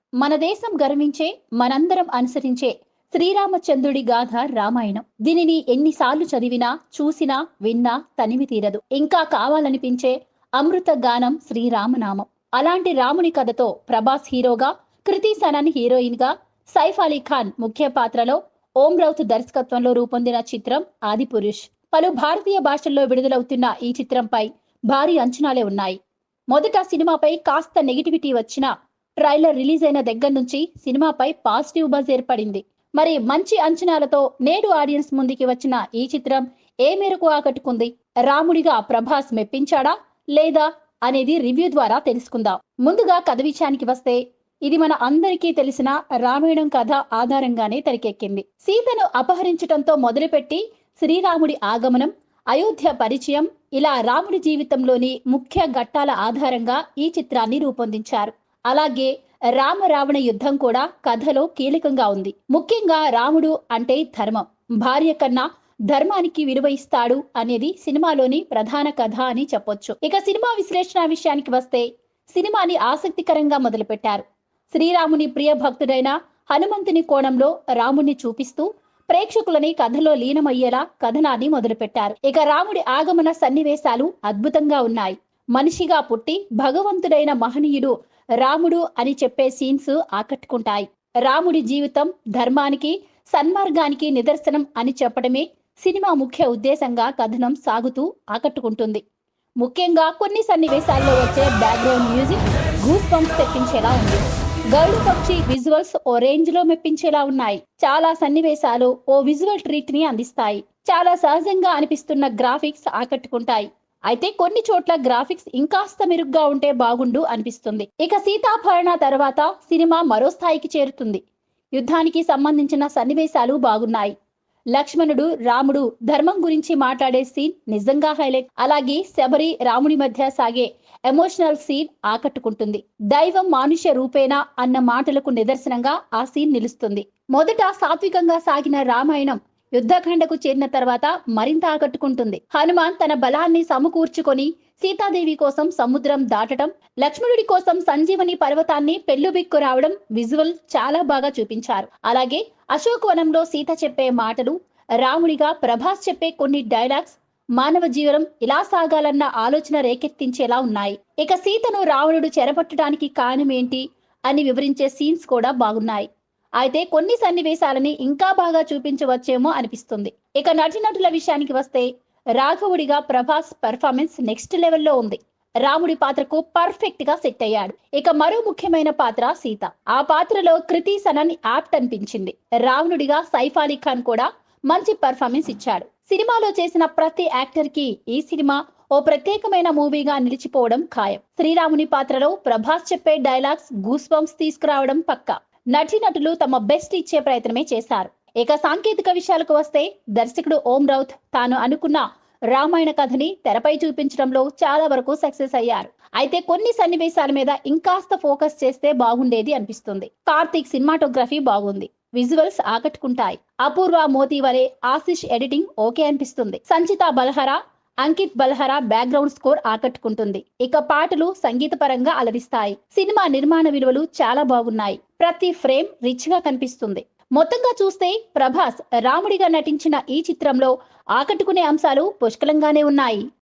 మన దేశం గర్వించే మనందరం అనుసరించే శ్రీరామచంద్రుడి గాథ రామాయణం దీనిని ఎన్నిసార్లు చదివినా చూసినా విన్నా తనివి తీరదు ఇంకా కావాలనిపించే అమృత గానం శ్రీరామనామం అలాంటి రాముని కథతో ప్రభాస్ హీరోగా కృతి సనన్ హీరోయిన్ గా సైఫ్ అలీ ఖాన్ ముఖ్య పాత్రలో ఓం రౌత్ దర్శకత్వంలో రూపొందిన చిత్రం ఆదిపురుష్ పలు భారతీయ భాషల్లో విడుదలవుతున్న ఈ చిత్రంపై భారీ అంచనాలే ఉన్నాయి మొదట సినిమాపై కాస్త నెగిటివిటీ వచ్చిన ట్రైలర్ రిలీజ్ అయిన దగ్గర నుంచి సినిమాపై పాజిటివ్ బజ్ ఏర్పడింది మరి మంచి అంచనాలతో నేడు ఆడియన్స్ ముందుకి వచ్చిన ఈ చిత్రం ఏ మేరకు ఆకట్టుకుంది రాముడిగా ప్రభాస్ మెప్పించాడా లేదా అనేది రివ్యూ ద్వారా తెలుసుకుందాం ముందుగా కథ విషయానికి వస్తే ఇది మన అందరికీ తెలిసిన రామాయణం కథ ఆధారంగానే తెరకెక్కింది సీతను అపహరించటంతో మొదలుపెట్టి శ్రీరాముడి ఆగమనం అయోధ్య పరిచయం ఇలా రాముడి జీవితంలోని ముఖ్య ఘట్టాల ఆధారంగా ఈ చిత్రాన్ని రూపొందించారు అలాగే రామ రావణ యుద్ధం కూడా కథలో కీలకంగా ఉంది ముఖ్యంగా రాముడు అంటే ధర్మం భార్య కన్నా ధర్మానికి విలువ ఇస్తాడు అనేది సినిమాలోని ప్రధాన కథ అని చెప్పొచ్చు ఇక సినిమా విశ్లేషణ విషయానికి వస్తే సినిమాని ఆసక్తికరంగా మొదలుపెట్టారు శ్రీరాముని ప్రియ భక్తుడైన హనుమంతుని కోణంలో రాముణ్ణి చూపిస్తూ ప్రేక్షకులని కథలో లీనమయ్యేలా కథనాన్ని మొదలుపెట్టారు ఇక రాముడి ఆగమన సన్నివేశాలు అద్భుతంగా ఉన్నాయి మనిషిగా పుట్టి భగవంతుడైన మహనీయుడు రాముడు అని చెప్పే సీన్స్ ఆకట్టుకుంటాయి రాముడి జీవితం ధర్మానికి సన్మార్గానికి నిదర్శనం అని చెప్పడమే సినిమా ముఖ్య ఉద్దేశంగా కథనం సాగుతూ ఆకట్టుకుంటుంది ముఖ్యంగా కొన్ని సన్నివేశాల్లో వచ్చే బ్యాక్గ్రౌండ్ మ్యూజిక్ గూస్ బంప్స్ తెప్పించేలా ఉంది గరుడు పక్షి విజువల్స్ ఓ రేంజ్ లో మెప్పించేలా ఉన్నాయి చాలా సన్నివేశాలు ఓ విజువల్ ట్రీట్ ని అందిస్తాయి చాలా సహజంగా అనిపిస్తున్న గ్రాఫిక్స్ ఆకట్టుకుంటాయి అయితే కొన్ని చోట్ల గ్రాఫిక్స్ ఇంకాస్త మెరుగ్గా ఉంటే బాగుండు అనిపిస్తుంది ఇక సీతాభరణ తర్వాత సినిమా మరో స్థాయికి చేరుతుంది యుద్ధానికి సంబంధించిన సన్నివేశాలు బాగున్నాయి లక్ష్మణుడు రాముడు ధర్మం గురించి మాట్లాడే సీన్ నిజంగా హైలైట్ అలాగే శబరి రాముడి మధ్య సాగే ఎమోషనల్ సీన్ ఆకట్టుకుంటుంది దైవం మానుష్య రూపేనా అన్న మాటలకు నిదర్శనంగా ఆ సీన్ నిలుస్తుంది మొదట సాత్వికంగా సాగిన రామాయణం యుద్ధఖండకు చేరిన తర్వాత మరింత ఆకట్టుకుంటుంది హనుమాన్ తన బలాన్ని సమకూర్చుకొని సీతాదేవి కోసం సముద్రం దాటడం లక్ష్మణుడి కోసం సంజీవని పర్వతాన్ని పెళ్లుబిక్కు రావడం విజువల్ చాలా బాగా చూపించారు అలాగే అశోక్ వనంలో సీత చెప్పే మాటలు రాముడిగా ప్రభాస్ చెప్పే కొన్ని డైలాగ్స్ మానవ జీవనం ఇలా సాగాలన్న ఆలోచన రేకెత్తించేలా ఉన్నాయి ఇక సీతను రావణుడు చెరపట్టడానికి కారణమేంటి అని వివరించే సీన్స్ కూడా బాగున్నాయి అయితే కొన్ని సన్నివేశాలని ఇంకా బాగా చూపించవచ్చేమో అనిపిస్తుంది ఇక నటినటుల విషయానికి వస్తే రాఘవుడిగా ప్రభాస్ పెర్ఫార్మెన్స్ నెక్స్ట్ లెవెల్లో ఉంది రాముడి పాత్రకు పర్ఫెక్ట్ గా సెట్ అయ్యాడు ఇక మరో ముఖ్యమైన పాత్ర సీత ఆ పాత్రలో కృతి సనన్ యాప్ట్ అనిపించింది రావణుడిగా సైఫ్ అలీ ఖాన్ కూడా మంచి పర్ఫార్మెన్స్ ఇచ్చాడు సినిమాలో చేసిన ప్రతి యాక్టర్ కి ఈ సినిమా ఓ ప్రత్యేకమైన మూవీగా నిలిచిపోవడం ఖాయం శ్రీరాముని పాత్రలో ప్రభాస్ చెప్పే డైలాగ్స్ గూస్ బంప్స్ తీసుకురావడం పక్కా నటీనటులు తమ బెస్ట్ ఇచ్చే ప్రయత్నమే చేశారు ఇక సాంకేతిక విషయాలకు వస్తే దర్శకుడు ఓం రౌత్ తాను అనుకున్న రామాయణ కథని తెరపై చూపించడంలో చాలా వరకు సక్సెస్ అయ్యారు అయితే కొన్ని సన్నివేశాల మీద ఇంకాస్త ఫోకస్ చేస్తే బాగుండేది అనిపిస్తుంది కార్తీక్ సినిమాటోగ్రఫీ బాగుంది విజువల్స్ ఆకట్టుకుంటాయి అపూర్వ మోతీ వలె ఆశిష్ ఎడిటింగ్ ఓకే అనిపిస్తుంది సంచిత బల్హరా అంకిత్ బల్హరా బ్యాక్గ్రౌండ్ స్కోర్ ఆకట్టుకుంటుంది ఇక పాటలు సంగీతపరంగా అలరిస్తాయి సినిమా నిర్మాణ విలువలు చాలా బాగున్నాయి ప్రతి ఫ్రేమ్ రిచ్ గా కనిపిస్తుంది మొత్తంగా చూస్తే ప్రభాస్ రాముడిగా నటించిన ఈ చిత్రంలో ఆకట్టుకునే అంశాలు పుష్కలంగానే ఉన్నాయి